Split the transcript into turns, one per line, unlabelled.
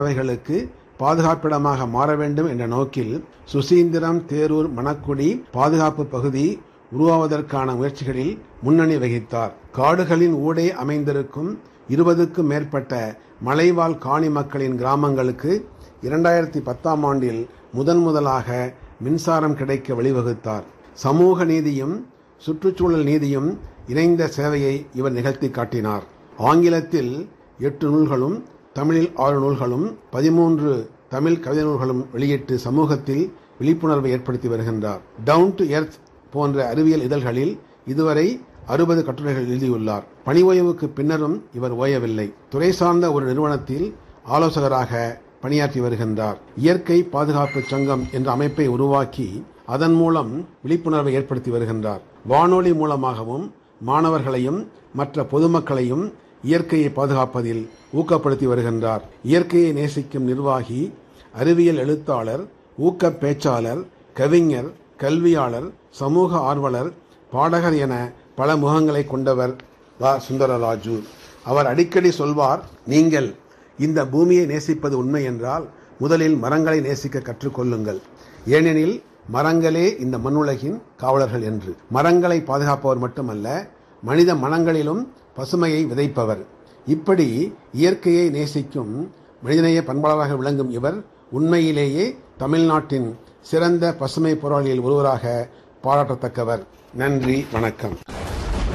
பறவைகளுக்கு பாதுகாப்பிடமாக மாற வேண்டும் என்ற நோக்கில் சுசீந்திரம் தேரூர் மணக்குடி பாதுகாப்பு பகுதி உருவாவதற்கான முயற்சிகளில் முன்னணி வகித்தார் காடுகளின் ஊடே அமைந்திருக்கும் இருபதுக்கும் மேற்பட்ட மலைவாழ் காணி மக்களின் கிராமங்களுக்கு இரண்டாயிரத்தி பத்தாம் ஆண்டில் முதன் முதலாக மின்சாரம் கிடைக்க வழிவகுத்தார் சமூக நீதியும் சுற்றுச்சூழல் நீதியும் இணைந்த சேவையை இவர் நிகழ்த்தி காட்டினார் ஆங்கிலத்தில் எட்டு நூல்களும் தமிழில் ஆறு நூல்களும் பதிமூன்று தமிழ் கவிதை நூல்களும் வெளியிட்டு சமூகத்தில் விழிப்புணர்வை ஏற்படுத்தி வருகின்றார் டவுன் டு எர்த் போன்ற அறிவியல் இதழ்களில் இதுவரை அறுபது கட்டுரைகள் எழுதியுள்ளார் பணி ஓய்வுக்கு பின்னரும் இவர் ஓயவில்லை துறை சார்ந்த ஒரு நிறுவனத்தில் ஆலோசகராக பணியாற்றி வருகின்றார் இயற்கை பாதுகாப்பு சங்கம் என்ற அமைப்பை உருவாக்கி அதன் மூலம் விழிப்புணர்வை ஏற்படுத்தி வருகின்றார் வானொலி மூலமாகவும் மாணவர்களையும் மற்ற பொதுமக்களையும் இயற்கையை பாதுகாப்பதில் ஊக்கப்படுத்தி வருகின்றார் இயற்கையை நேசிக்கும் நிர்வாகி அறிவியல் எழுத்தாளர் ஊக்க பேச்சாளர் கவிஞர் கல்வியாளர் சமூக ஆர்வலர் பாடகர் என பல முகங்களை கொண்டவர் வ சுந்தரராஜு அவர் அடிக்கடி சொல்வார் நீங்கள் இந்த பூமியை நேசிப்பது உண்மை என்றால் முதலில் மரங்களை நேசிக்க கற்றுக்கொள்ளுங்கள் ஏனெனில் மரங்களே இந்த மண்ணுலகின் காவலர்கள் என்று மரங்களை பாதுகாப்பவர் மட்டுமல்ல மனித மனங்களிலும் பசுமையை விதைப்பவர் இப்படி இயற்கையை நேசிக்கும் மனிதநேய பண்பாளராக விளங்கும் இவர் உண்மையிலேயே தமிழ்நாட்டின் சிறந்த பசுமை போராளியில் ஒருவராக பாராட்டத்தக்கவர் நன்றி வணக்கம்